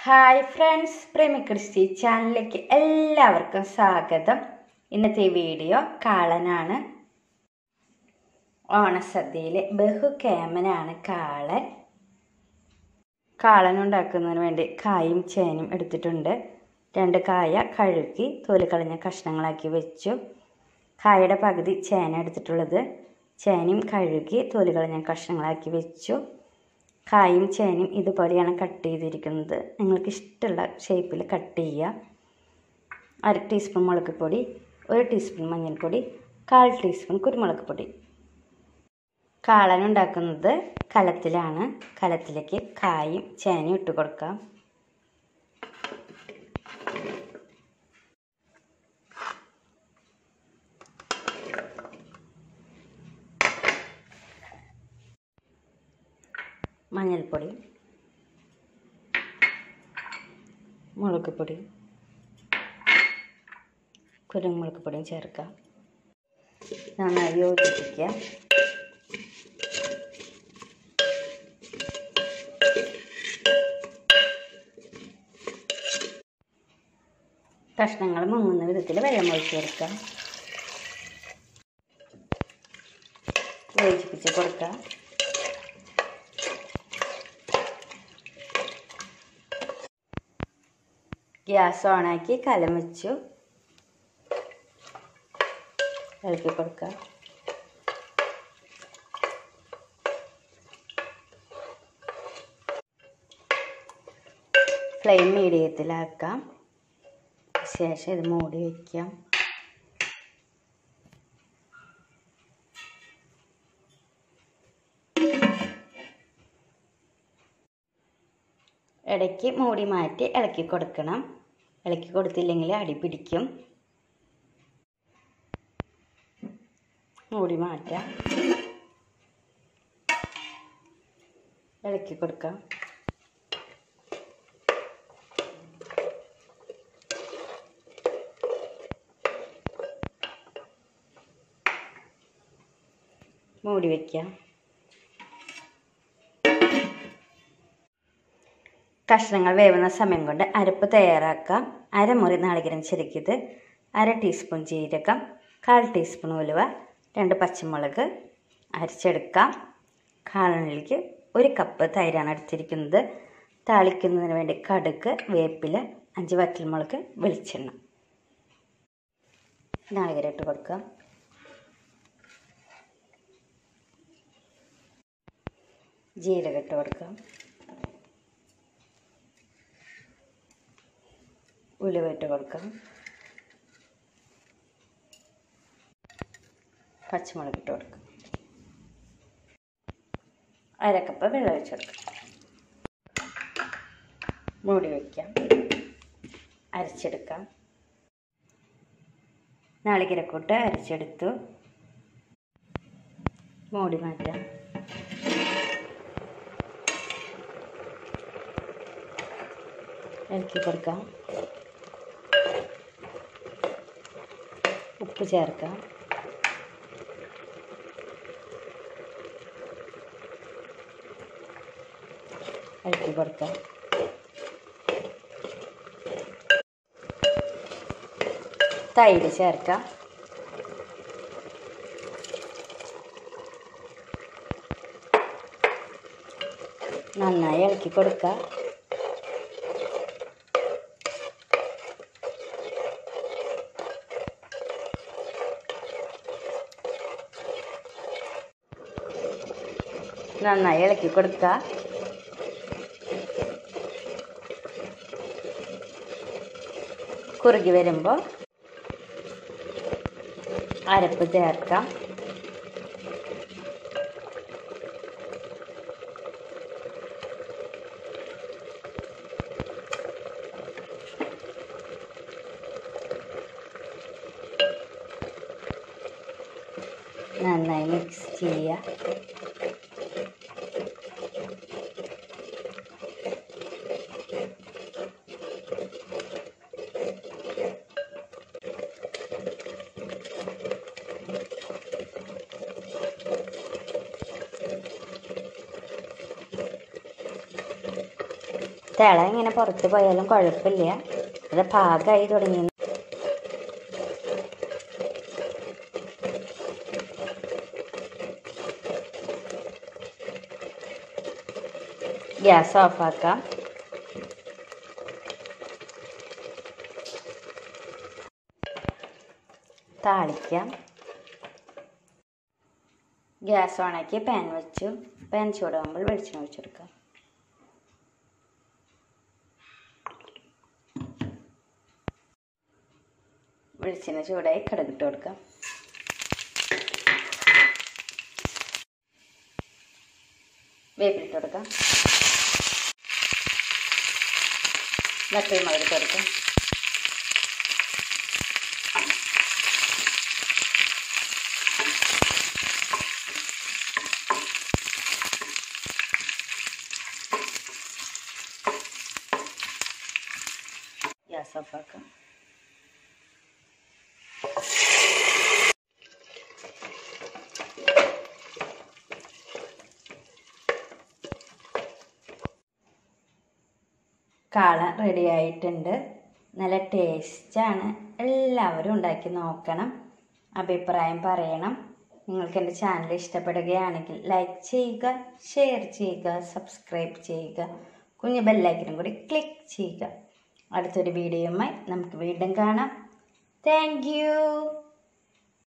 hi friends പ്രേമി Christy ചാനലിലേക്ക് എല്ലാവർക്കും സ്വാഗതം ഇന്നത്തെ വീഡിയോ കാളനാണ് ഓണസദ്യയിലെ ബഹുകേമനാണ് കാളൻ കാളൻ ഉണ്ടാക്കുന്നതിന് വേണ്ടി കായും ചേനയും എടുത്തിട്ടുണ്ട് രണ്ട് കായ കഴുകി തോല് കളഞ്ഞ കഷ്ണങ്ങളാക്കി വെച്ചു കായയുടെ പകുതി ചേന എടുത്തിട്ടുള്ളത് ചേനയും കഴുകി തോല് കളഞ്ഞ കഷ്ണങ്ങളാക്കി വെച്ചു കായും ചേനയും ഇതുപോലെയാണ് കട്ട് ചെയ്തിരിക്കുന്നത് നിങ്ങൾക്ക് ഇഷ്ടമുള്ള ഷേപ്പിൽ കട്ട് ചെയ്യുക അര ടീസ്പൂൺ മുളക് പൊടി ഒരു ടീസ്പൂൺ മഞ്ഞൾപ്പൊടി കാൽ ടീസ്പൂൺ കുരുമുളക് പൊടി കാളൻ ഉണ്ടാക്കുന്നത് കലത്തിലാണ് കലത്തിലേക്ക് കായും ചേനയും ഇട്ട് കൊടുക്കാം മഞ്ഞൾപ്പൊടി മുളക് പൊടി കുരുമുളക് പൊടിയും ചേർക്കാം നന്നായി യോജിപ്പിക്കുക കഷ്ണങ്ങൾ മുങ്ങുന്ന വിധത്തിൽ വെള്ളം ഒഴിച്ച് ചേർക്കാം യോജിപ്പിച്ച് കൊടുക്കാം ഗ്യാസ് ഓണാക്കി കലം വെച്ചു ഇളക്കി കൊടുക്കുക ഫ്ലെയിം മീഡിയത്തിലാക്കാം ശേഷം ഇത് മൂടി വയ്ക്കാം ഇടയ്ക്ക് മൂടി മാറ്റി ഇളക്കി കൊടുക്കണം ഇളക്കി കൊടുത്തില്ലെങ്കിൽ അടി പിടിക്കും മൂടി മാറ്റാം ഇളക്കി കൊടുക്കാം മൂടി വയ്ക്കാം കഷ്ണങ്ങൾ വേവുന്ന സമയം കൊണ്ട് അരപ്പ് തയ്യാറാക്കാം അരമുറി നാളികേരം ചെറുക്കിയത് അര ടീസ്പൂൺ ജീരകം കാൽ ടീസ്പൂൺ ഉലുവ രണ്ട് പച്ചമുളക് അരച്ചെടുക്കാം കാളണിലേക്ക് ഒരു കപ്പ് തൈരാണ് എടുത്തിരിക്കുന്നത് താളിക്കുന്നതിന് വേണ്ടി കടുക് വേപ്പില അഞ്ച് വറ്റൽമുളക് വെളിച്ചെണ്ണ നാളികേരം ഇട്ട് കൊടുക്കാം ജീരകം ഇട്ട് കൊടുക്കാം ഉലുവ ഇട്ട് കൊടുക്കാം പച്ചമുളക് ഇട്ട് കൊടുക്കാം അരക്കപ്പ് വെള്ളം ഒഴിച്ച് കൊടുക്കാം മൂടി വയ്ക്കാം അരച്ചെടുക്കാം നാളികേരക്കൂട്ട് അരച്ചെടുത്തു മൂടി മാറ്റാം ഇളക്കി കൊടുക്കാം ഉപ്പ് ചേർക്കാം ഇളക്കി കൊടുക്കാം തൈര് ചേർക്കാം നന്നായി ഇളക്കി കൊടുക്കുക നന്നായി ഇളക്കി കൊടുക്കുക കുറുകി വരുമ്പോൾ അരപ്പ് ചേർക്കാം നന്നായി മിക്സ് ചെയ്യുക തിള ഇങ്ങനെ പുറത്ത് പോയാലും കുഴപ്പമില്ല അത് പാകമായി തുടങ്ങി ഗ്യാസ് ഓഫാക്കാം താളിക്കാം ഗ്യാസ് ഓണാക്കി പാൻ വെച്ചു പാൻ ചൂടാകുമ്പോൾ വെളിച്ചെണ്ണ ഒഴിച്ചെടുക്കാം വെളിച്ചെണ്ണ ചൂടായി കടുകിട്ട് കൊടുക്കാം വേപ്പിലിട്ട് കൊടുക്കാം വറ്റൽ മുളകിട്ട് കൊടുക്കാം ഗ്യാസ് ഓഫാക്കാം കാള റെഡി ആയിട്ടുണ്ട് നല്ല ടേസ്റ്റാണ് എല്ലാവരും ഉണ്ടാക്കി നോക്കണം അഭിപ്രായം പറയണം നിങ്ങൾക്ക് എൻ്റെ ചാനൽ ഇഷ്ടപ്പെടുകയാണെങ്കിൽ ലൈക്ക് ചെയ്യുക ഷെയർ ചെയ്യുക സബ്സ്ക്രൈബ് ചെയ്യുക കുഞ്ഞു ബെല്ലൈക്കനും കൂടി ക്ലിക്ക് ചെയ്യുക അടുത്തൊരു വീഡിയോയുമായി നമുക്ക് വീണ്ടും കാണാം താങ്ക്